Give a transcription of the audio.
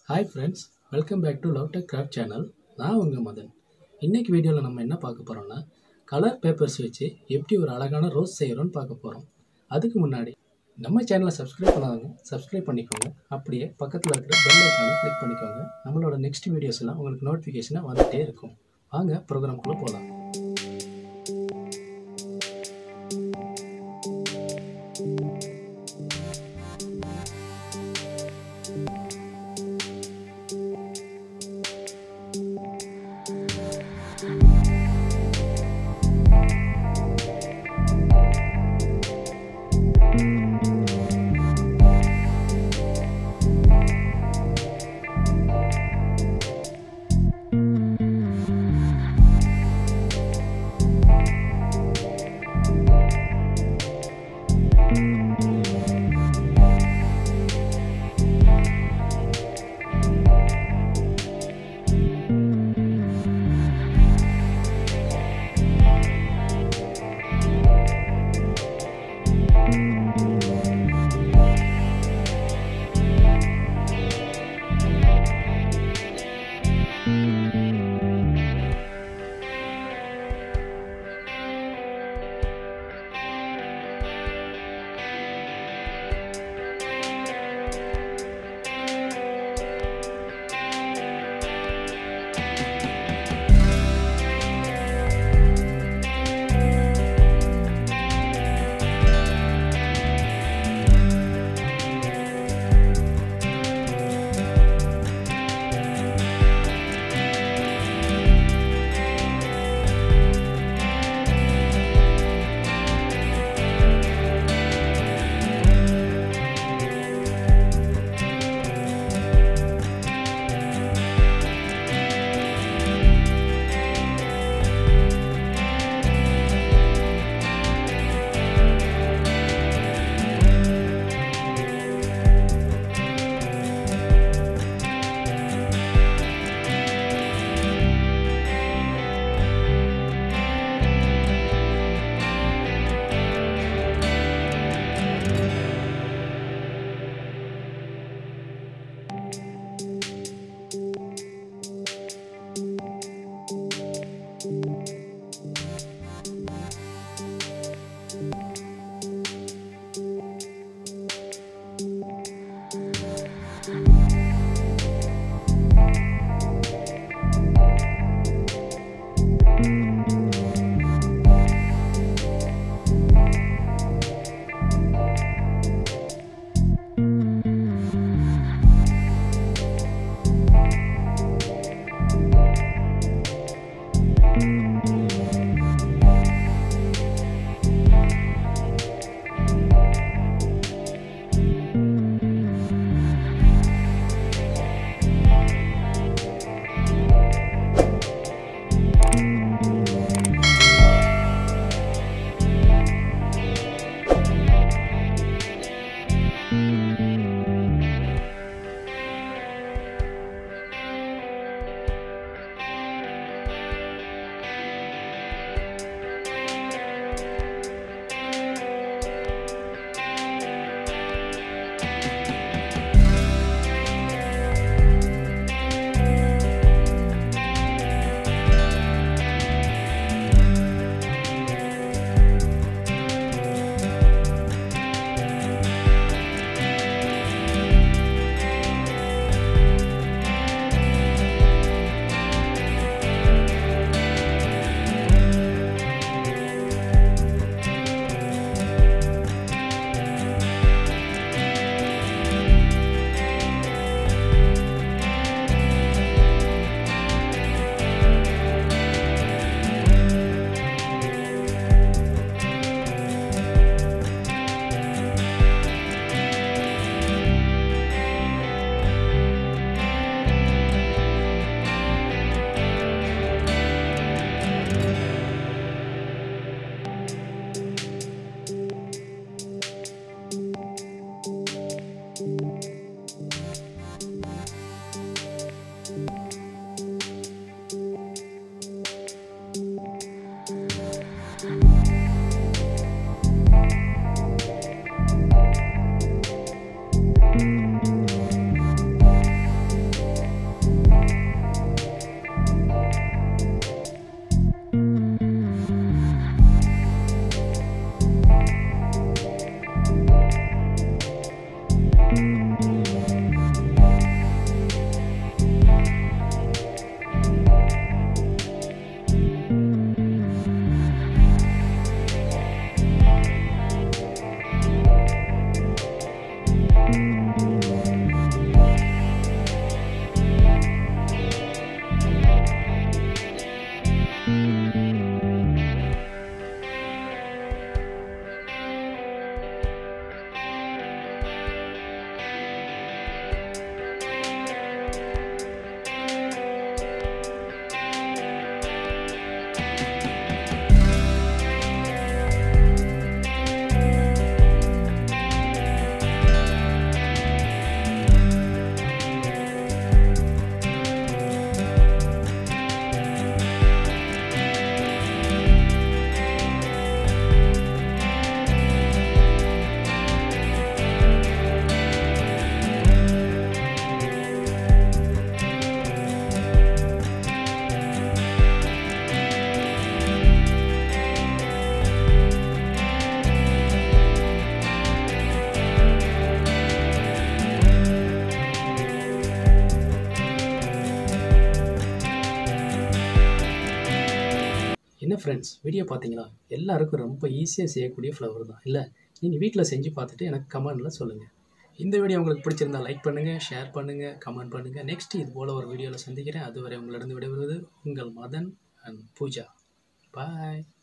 hi friends welcome back to love tech craft channel நான் உங்கள் மதன் இன்னைக்கு வீடியோவில் நம்ம என்ன பார்க்க போகிறோம்னா கலர் பேப்பர்ஸ் வச்சு எப்படி ஒரு அழகான ரோஸ் செய்கிறோன்னு பார்க்க போகிறோம் அதுக்கு முன்னாடி நம்ம சேனலை சப்ஸ்கிரைப் பண்ணாதவங்க சப்ஸ்கிரைப் பண்ணிக்கோங்க அப்படியே பக்கத்தில் இருக்கிற பெல் ஐக்கானை கிளிக் பண்ணிக்கோங்க நம்மளோட நெக்ஸ்ட் வீடியோஸ் எல்லாம் உங்களுக்கு நோட்டிஃபிகேஷனாக வந்துகிட்டே இருக்கும் வாங்க ப்ரோக்ராம்குள்ளே போகலாம் என்ன ஃப்ரெண்ட்ஸ் வீடியோ பார்த்தீங்களா எல்லாருக்கும் ரொம்ப ஈஸியாக செய்யக்கூடிய ஃப்ளவர் தான் இல்லை நீங்கள் வீட்டில் செஞ்சு பார்த்துட்டு எனக்கு கமெண்டில் சொல்லுங்கள் இந்த வீடியோ உங்களுக்கு பிடிச்சிருந்தா லைக் பண்ணுங்கள் ஷேர் பண்ணுங்கள் கமெண்ட் பண்ணுங்கள் நெக்ஸ்ட் இது போல் ஒரு வீடியோவில் சந்திக்கிறேன் அதுவரை உங்களிடம் விடைபெறுவது உங்கள் மதன் அண்ட் பூஜா பாய்